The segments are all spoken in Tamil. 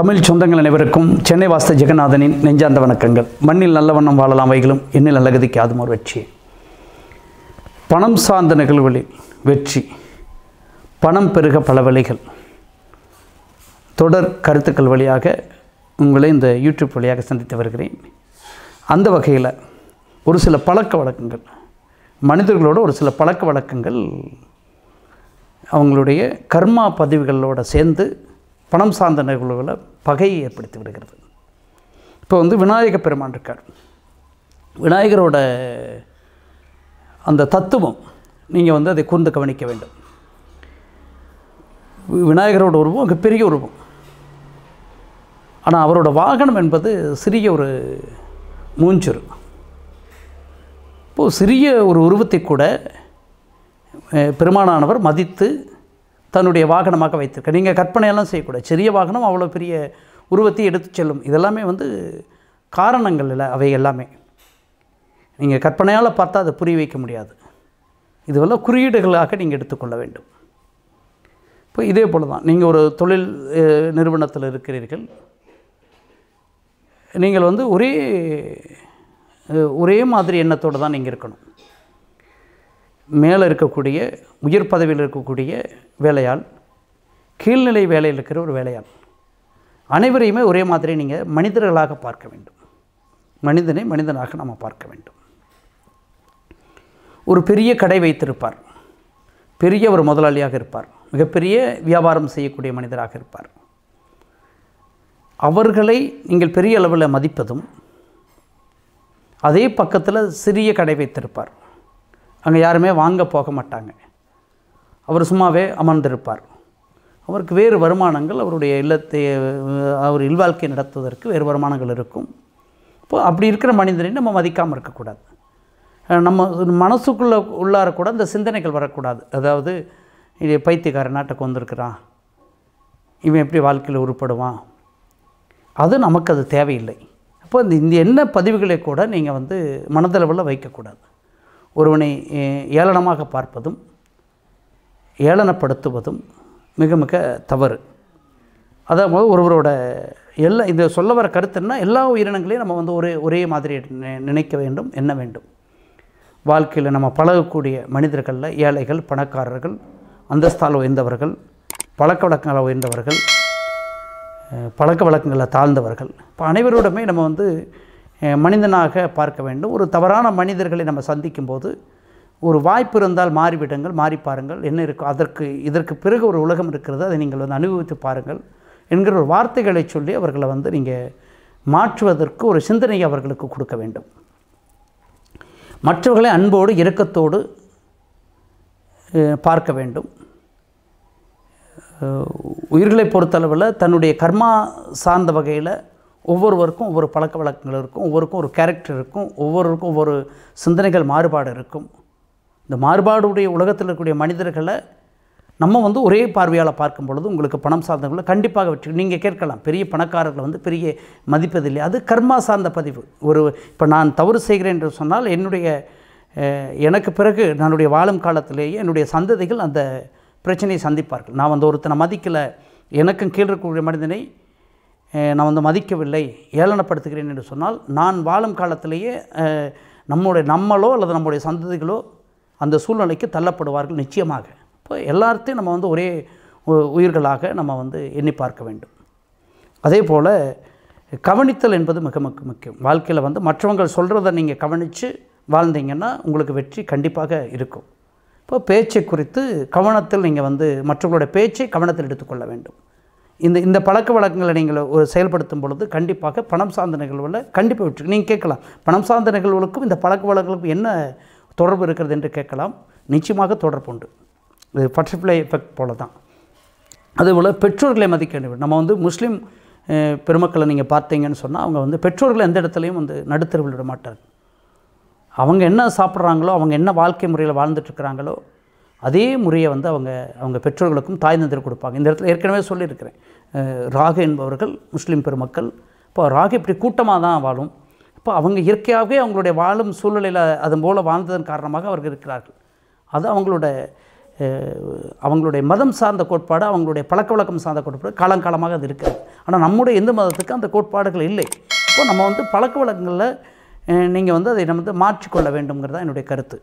தமிழ் சொந்தங்கள் அனைவருக்கும் சென்னை வாஸ்த ஜெகநாதனின் நெஞ்சார்ந்த வணக்கங்கள் மண்ணில் நல்ல வண்ணம் வாழலாம் வைகளும் எண்ணில் நல்ல கதிக்கு அதுமோர் வெற்றி பணம் சார்ந்த நிகழ்வுகளில் வெற்றி பணம் பெருக பல வழிகள் தொடர் கருத்துக்கள் வழியாக உங்களை இந்த யூடியூப் வழியாக சந்தித்து வருகிறேன் அந்த வகையில் ஒரு சில பழக்க வழக்கங்கள் மனிதர்களோட ஒரு சில பழக்க வழக்கங்கள் அவங்களுடைய கர்மா பதிவுகளோட சேர்ந்து பணம் சார்ந்த நிகழ்வுகளை பகையை ஏற்படுத்தி விடுகிறது இப்போ வந்து விநாயக பெருமான் இருக்கார் விநாயகரோட அந்த தத்துவம் நீங்கள் வந்து அதை கூர்ந்து கவனிக்க வேண்டும் வி- விநாயகரோட உருவம் மிகப்பெரிய உருவம் ஆனால் அவரோட வாகனம் என்பது சிறிய ஒரு மூஞ்சூர் இப்போது சிறிய ஒரு உருவத்தை கூட அஹ், பெருமானானவர் மதித்து தன்னுடைய வாகனமாக வைத்திருக்க நீங்கள் கற்பனையெல்லாம் செய்யக்கூடாது சிறிய வாகனம் அவ்வளோ பெரிய உருவத்தை எடுத்துச் செல்லும் இதெல்லாமே வந்து காரணங்கள் இல்லை அவை எல்லாமே நீங்கள் கற்பனையால் பார்த்தா அதை புரிய வைக்க முடியாது இதுவெல்லாம் குறியீடுகளாக நீங்கள் எடுத்துக்கொள்ள வேண்டும் இப்போ இதே போல் தான் நீங்கள் ஒரு தொழில் அஹ், நிறுவனத்தில் இருக்கிறீர்கள் நீங்கள் வந்து ஒரே அஹ், ஒரே மாதிரி எண்ணத்தோடு தான் நீங்கள் இருக்கணும் மேலே இருக்கக்கூடிய உயர் பதவியில் இருக்கக்கூடிய வேலையாள் கீழ்நிலை வேலையில் இருக்கிற ஒரு வேலையாள் அனைவரையுமே ஒரே மாதிரி நீங்கள் மனிதர்களாக பார்க்க வேண்டும் மனிதனை மனிதனாக நம்ம பார்க்க வேண்டும் ஒரு பெரிய கடை வைத்திருப்பார் பெரிய ஒரு முதலாளியாக இருப்பார் மிகப்பெரிய வியாபாரம் செய்யக்கூடிய மனிதராக இருப்பார் அவர்களை நீங்கள் பெரிய அளவில் மதிப்பதும் அதே பக்கத்தில் சிறிய கடை வைத்திருப்பார் அங்கே யாருமே வாங்க போக மாட்டாங்க அவர் சும்மாவே அமர்ந்திருப்பார் அவருக்கு வேறு வருமானங்கள் அவருடைய இல்லத்தை அஹ், அவர் இல்வாழ்க்கை நடத்துவதற்கு வேறு வருமானங்கள் இருக்கும் இப்போ அப்படி இருக்கிற மனிதரை நம்ம மதிக்காமல் இருக்கக்கூடாது அஹ், நம்ம மனசுக்குள்ளே உள்ளார கூட அந்த சிந்தனைகள் வரக்கூடாது அதாவது இது பைத்தியக்கார நாட்டுக்கு வந்திருக்கிறான் இவன் எப்படி வாழ்க்கையில் உருப்படுவான் அது நமக்கு அது தேவையில்லை அப்போ இந்த இந்த என்ன பதிவுகளை கூட நீங்கள் வந்து மனதளவில் வைக்கக்கூடாது ஒருவனை அஹ், ஏளனமாக பார்ப்பதும் ஏளனப்படுத்துவதும் மிக மிக தவறு அதாவது ஒருவரோட எல்லா இந்த சொல்ல வர கருத்துன்னா எல்லா உயிரினங்களையும் நம்ம வந்து ஒரே ஒரே மாதிரி நி- நினைக்க வேண்டும் எண்ண வேண்டும் வாழ்க்கையில் நம்ம பழகக்கூடிய மனிதர்களில் ஏழைகள் பணக்காரர்கள் அந்தஸ்தால் உயர்ந்தவர்கள் பழக்க வழக்கங்கள் உயர்ந்தவர்கள் அஹ், பழக்க வழக்கங்களில் தாழ்ந்தவர்கள் இப்போ அனைவரோடுமே நம்ம வந்து அஹ், மனிதனாக பார்க்க வேண்டும் ஒரு தவறான மனிதர்களை நம்ம சந்திக்கும் போது ஒரு வாய்ப்பு இருந்தால் மாறிவிடுங்கள் மாறி பாருங்கள் என்ன இருக்கோ அதற்கு இதற்கு பிறகு ஒரு உலகம் இருக்கிறது அதை நீங்கள் வந்து அனுபவித்து பாருங்கள் என்கிற ஒரு வார்த்தைகளை சொல்லி அவர்களை வந்து நீங்கள் மாற்றுவதற்கு ஒரு சிந்தனையை அவர்களுக்கு கொடுக்க வேண்டும் மற்றவர்களை அன்போடு இரக்கத்தோடு அஹ், பார்க்க வேண்டும் அஹ், உயிர்களை பொறுத்தளவில் தன்னுடைய கர்மா சார்ந்த வகையில் ஒவ்வொருவருக்கும் ஒவ்வொரு பழக்க வழக்கங்கள் இருக்கும் ஒவ்வொருக்கும் ஒரு கேரக்டர் இருக்கும் ஒவ்வொருவருக்கும் ஒவ்வொரு சிந்தனைகள் மாறுபாடு இருக்கும் இந்த மாறுபாடுடைய உலகத்தில் இருக்கக்கூடிய மனிதர்களை நம்ம வந்து ஒரே பார்வையால் பார்க்கும் பொழுது உங்களுக்கு பணம் சார்ந்தவங்களை கண்டிப்பாக வெற்றி நீங்கள் கேட்கலாம் பெரிய பணக்காரர்களை வந்து பெரிய மதிப்பதில்லை அது கர்மா சார்ந்த பதிவு ஒரு இப்போ நான் தவறு செய்கிறேன் என்று சொன்னால் என்னுடைய அஹ், எனக்கு பிறகு என்னுடைய வாழும் காலத்திலேயே என்னுடைய சந்ததிகள் அந்த பிரச்சனையை சந்திப்பார்கள் நான் வந்து ஒருத்தனை மதிக்கலை எனக்கும் கீழ் இருக்கக்கூடிய மனிதனை அஹ், நான் வந்து மதிக்கவில்லை ஏளனப்படுத்துகிறேன் என்று சொன்னால் நான் வாழும் காலத்திலேயே அஹ், நம்முடைய நம்மளோ அல்லது நம்முடைய சந்ததிகளோ அந்த சூழ்நிலைக்கு தள்ளப்படுவார்கள் நிச்சயமாக இப்போ எல்லாத்தையும் நம்ம வந்து ஒரே உ- உயிர்களாக நம்ம வந்து எண்ணி பார்க்க வேண்டும் அதே போல் கவனித்தல் என்பது மிக மிக முக்கியம் வாழ்க்கையில் வந்து மற்றவங்க சொல்கிறத நீங்கள் கவனித்து வாழ்ந்தீங்கன்னா உங்களுக்கு வெற்றி கண்டிப்பாக இருக்கும் இப்போ பேச்சை குறித்து கவனத்தில் நீங்கள் வந்து மற்றவங்களுடைய பேச்சை கவனத்தில் எடுத்துக்கொள்ள வேண்டும் இந்த இந்த பழக்க வழக்கங்களை நீங்கள் ஒரு செயல்படுத்தும் பொழுது கண்டிப்பாக பணம் சார்ந்த நிகழ்வுகளில் கண்டிப்பாக வெற்றி நீங்கள் கேட்கலாம் பணம் சார்ந்த நிகழ்வுகளுக்கும் இந்த பழக்க வழக்கங்களுக்கும் என்ன தொடர்பு இருக்கிறது என்று கேட்கலாம் நிச்சயமாக தொடர்பு உண்டு இது பட்டர்ஃப்ளை எஃபெக்ட் போல தான் அதேபோல் பெற்றோர்களை மதிக்க வேண்டும் நம்ம வந்து முஸ்லீம் அஹ், பெருமக்களை நீங்கள் பார்த்தீங்கன்னு சொன்னால் அவங்க வந்து பெற்றோர்களை எந்த இடத்துலையும் வந்து நடுத்தருவில் விட மாட்டார்கள் அவங்க என்ன சாப்பிட்றாங்களோ அவங்க என்ன வாழ்க்கை முறையில் வாழ்ந்துட்டுருக்கிறாங்களோ அதே முறையை வந்து அவங்க அவங்க பெற்றோர்களுக்கும் தாய் தந்தர் கொடுப்பாங்க இந்த இடத்துல ஏற்கனவே சொல்லியிருக்கிறேன் அஹ், ராகு என்பவர்கள் முஸ்லீம் பெருமக்கள் இப்போ ராகு இப்படி கூட்டமாக தான் வாழும் இப்போ அவங்க இயற்கையாகவே அவங்களுடைய வாழும் சூழ்நிலையில் அதன் போல் வாழ்ந்ததன் காரணமாக அவர்கள் இருக்கிறார்கள் அது அவங்களோட அஹ், அவங்களுடைய மதம் சார்ந்த கோட்பாடு அவங்களுடைய பழக்க வழக்கம் சார்ந்த கோட்பாடு காலங்காலமாக அது இருக்கிறது ஆனால் நம்முடைய இந்து மதத்துக்கு அந்த கோட்பாடுகள் இல்லை இப்போ நம்ம வந்து பழக்க வழக்கங்களில் நீங்கள் வந்து அதை நம்ம வந்து மாற்றிக்கொள்ள வேண்டும்ங்கிறது தான் என்னுடைய கருத்து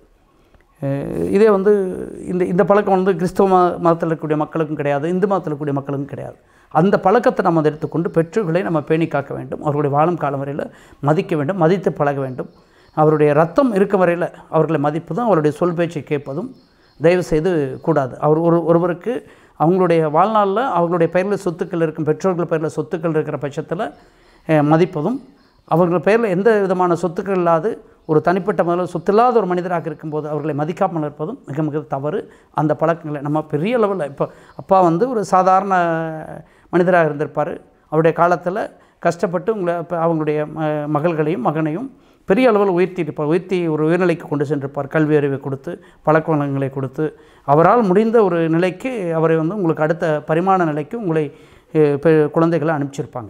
அஹ் இதே வந்து இந்த இந்த பழக்கம் வந்து கிறிஸ்தவ ம மதத்தில் இருக்கக்கூடிய மக்களுக்கும் கிடையாது இந்து மதத்தில் இருக்கக்கூடிய மக்களுக்கும் கிடையாது அந்த பழக்கத்தை நம்ம அதை எடுத்துக்கொண்டு பெற்றோர்களை நம்ம பேணி காக்க வேண்டும் அவர்களுடைய வாழும் காலம் வரையில் மதிக்க வேண்டும் மதித்து பழக வேண்டும் அவருடைய ரத்தம் இருக்கும் வரையில் அவர்களை மதிப்பதும் அவருடைய சொல் பேச்சை கேட்பதும் தயவு செய்து கூடாது அவர் ஒரு ஒருவருக்கு அவங்களுடைய வாழ்நாளில் அவங்களுடைய பெயரில் சொத்துக்கள் இருக்கும் பெற்றோர்கள் பெயரில் சொத்துக்கள் இருக்கிற பட்சத்தில் அஹ், மதிப்பதும் அவர்கள் பெயரில் எந்த விதமான சொத்துக்கள் இல்லாது ஒரு தனிப்பட்ட முதல்ல சொத்தில்லாத ஒரு மனிதராக இருக்கும்போது அவர்களை மதிக்காமல் இருப்பதும் மிக மிக தவறு அந்த பழக்கங்களை நம்ம பெரிய லெவலில் இப்போ அப்பா வந்து ஒரு சாதாரண மனிதராக இருந்திருப்பார் அவருடைய காலத்தில் கஷ்டப்பட்டு உங்களை இப்போ அவங்களுடைய ம- மகள்களையும் மகனையும் பெரிய அளவில் உயர்த்தியிருப்பார் உயர்த்தி ஒரு உயர்நிலைக்கு கொண்டு சென்றிருப்பார் கல்வி அறிவை கொடுத்து பழக்க வழக்கங்களை கொடுத்து அவரால் முடிந்த ஒரு நிலைக்கு அவரை வந்து உங்களுக்கு அடுத்த பரிமாண நிலைக்கு உங்களை அஹ், பெ- குழந்தைகளை அனுப்பிச்சிருப்பாங்க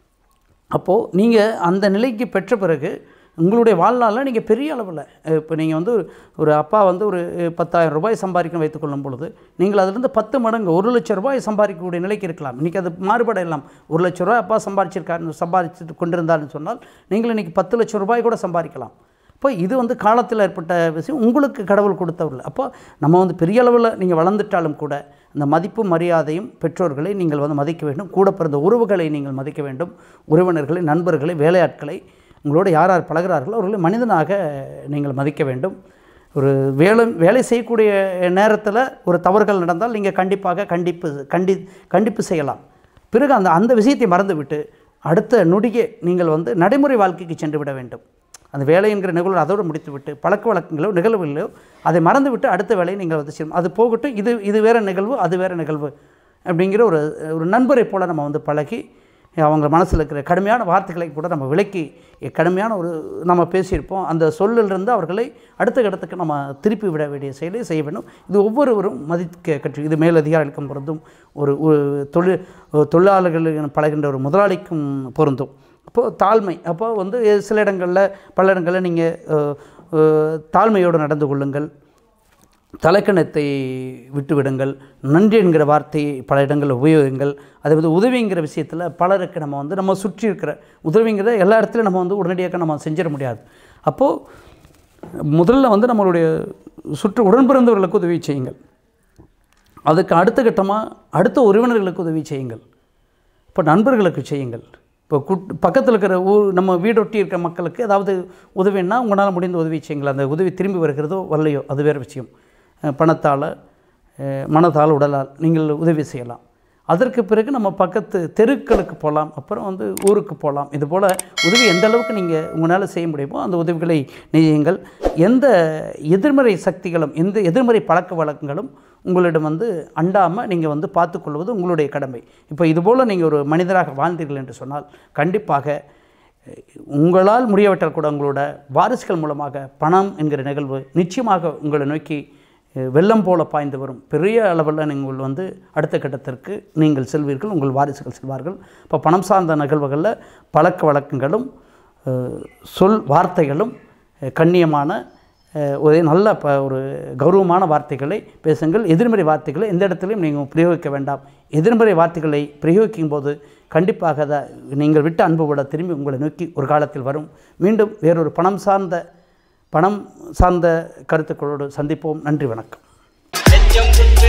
அப்போது நீங்கள் அந்த நிலைக்கு பெற்ற பிறகு உங்களுடைய வாழ்நாளில் நீங்கள் பெரிய அளவில் இப்போ நீங்கள் வந்து ஒரு- ஒரு அப்பா வந்து ஒரு அஹ், பத்தாயிரம் ரூபாய் சம்பாதிக்க வைத்துக்கொள்ளும் பொழுது நீங்கள் அதிலிருந்து பத்து மடங்கு ஒரு லட்ச ரூபாய் சம்பாதிக்கக்கூடிய நிலைக்கு இருக்கலாம் இன்றைக்கி அது மாறுபட எல்லாம் ஒரு லட்ச ரூபாய் அப்பா சம்பாதிச்சிருக்காரு சம்பாதிச்சுட்டு கொண்டிருந்தாருன்னு சொன்னால் நீங்கள் இன்றைக்கி பத்து லட்சம் ரூபாய் கூட சம்பாதிக்கலாம் இப்போ இது வந்து காலத்தில் ஏற்பட்ட விஷயம் உங்களுக்கு கடவுள் கொடுத்தவர்கள் அப்போ நம்ம வந்து பெரிய அளவில் நீங்கள் வளர்ந்துட்டாலும் கூட அந்த மதிப்பு மரியாதையும் பெற்றோர்களை நீங்கள் வந்து மதிக்க வேண்டும் கூட பிறந்த உறவுகளை நீங்கள் மதிக்க வேண்டும் உறவினர்களை நண்பர்களை வேலையாட்களை உங்களோட யார் யார் பழகிறார்களோ அவர்களை மனிதனாக நீங்கள் மதிக்க வேண்டும் ஒரு வேலை வேலை செய்யக்கூடிய நேரத்தில் ஒரு தவறுகள் நடந்தால் நீங்கள் கண்டிப்பாக கண்டிப்பு கண்டி கண்டிப்பு செய்யலாம் பிறகு அந்த அந்த விஷயத்தை மறந்துவிட்டு அடுத்த நொடியே நீங்கள் வந்து நடைமுறை வாழ்க்கைக்கு சென்று விட வேண்டும் அந்த வேலை என்கிற நிகழ்வு அதோடு முடித்துவிட்டு பழக்க வழக்கங்களோ நிகழ்வுகளோ அதை மறந்துவிட்டு அடுத்த வேலையை நீங்கள் வந்து செய்யணும் அது போகட்டும் இது இது வேறு நிகழ்வு அது வேறு நிகழ்வு அப்படிங்கிற ஒரு ஒரு நண்பரை போல் நம்ம வந்து பழகி அவங்க மனசில் இருக்கிற கடுமையான வார்த்தைகளை கூட நம்ம விலக்கி கடுமையான ஒரு நம்ம பேசியிருப்போம் அந்த சொல்லிலிருந்து அவர்களை அடுத்த இடத்துக்கு நம்ம திருப்பி விட வேண்டிய செயலை செய்ய வேண்டும் இது ஒவ்வொருவரும் மதிக்க கற்று இது மேலதிகாரிகளுக்கும் பொருந்தும் ஒரு ஒரு தொழில் தொழிலாளர்கள் பழகின்ற ஒரு முதலாளிக்கும் பொருந்தும் அப்போது தாழ்மை அப்போ வந்து சில இடங்களில் பல இடங்களில் நீங்கள் தாழ்மையோடு நடந்து கொள்ளுங்கள் தலைக்கணத்தை விட்டுவிடுங்கள் நன்றி என்கிற வார்த்தையை பல இடங்களில் உபயோகிங்கள் அதே வந்து உதவிங்கிற விஷயத்தில் பலருக்கு நம்ம வந்து நம்ம சுற்றி இருக்கிற உதவிங்கிறத எல்லா இடத்துலையும் நம்ம வந்து உடனடியாக நம்ம செஞ்சிட முடியாது அப்போது முதல்ல வந்து நம்மளுடைய சுற்று உடன்பிறந்தவர்களுக்கு உதவி செய்யுங்கள் அதுக்கு அடுத்த கட்டமாக அடுத்த உறவினர்களுக்கு உதவி செய்யுங்கள் இப்போ நண்பர்களுக்கு செய்யுங்கள் இப்போ குட் பக்கத்தில் இருக்கிற ஊர் நம்ம வீடொட்டி இருக்கிற மக்களுக்கு ஏதாவது உதவின்னா உங்களால் முடிந்த உதவி செய்யுங்கள் அந்த உதவி திரும்பி வருகிறதோ வரலையோ அது வேறு விஷயம் அஹ் பணத்தால் அஹ் மனதால் உடலால் நீங்கள் உதவி செய்யலாம் அதற்கு பிறகு நம்ம பக்கத்து தெருக்களுக்கு போகலாம் அப்புறம் வந்து ஊருக்கு போகலாம் இது போல் உதவி எந்த அளவுக்கு நீங்கள் உங்களால் செய்ய முடியுமோ அந்த உதவிகளை நெய்யுங்கள் எந்த எதிர்மறை சக்திகளும் எந்த எதிர்மறை பழக்க வழக்கங்களும் உங்களிடம் வந்து அண்டாமல் நீங்கள் வந்து பார்த்துக்கொள்வது உங்களுடைய கடமை இப்போ இதுபோல் நீங்கள் ஒரு மனிதராக வாழ்ந்தீர்கள் என்று சொன்னால் கண்டிப்பாக உங்களால் முடியவிட்டால் கூட உங்களோட வாரிசுகள் மூலமாக பணம் என்கிற நிகழ்வு நிச்சயமாக உங்களை நோக்கி அஹ், வெள்ளம் போல பாய்ந்து வரும் பெரிய அளவில் நீங்கள் வந்து அடுத்த கட்டத்திற்கு நீங்கள் செல்வீர்கள் உங்கள் வாரிசுகள் செல்வார்கள் இப்போ பணம் சார்ந்த நிகழ்வுகளில் பழக்க வழக்கங்களும் அஹ், சொல் வார்த்தைகளும் அஹ், கண்ணியமான அஹ், ஒரு நல்ல ப ஒரு கௌரவமான வார்த்தைகளை பேசுங்கள் எதிர்மறை வார்த்தைகளை எந்த இடத்துலையும் நீங்கள் பிரயோகிக்க வேண்டாம் எதிர்மறை வார்த்தைகளை பிரயோகிக்கும் போது கண்டிப்பாக அதை நீங்கள் விட்ட அன்பு விட திரும்பி உங்களை நோக்கி ஒரு காலத்தில் வரும் மீண்டும் வேறொரு பணம் சார்ந்த பணம் சார்ந்த கருத்துக்களோடு சந்திப்போம் நன்றி வணக்கம் நெஞ்சம் குற்ற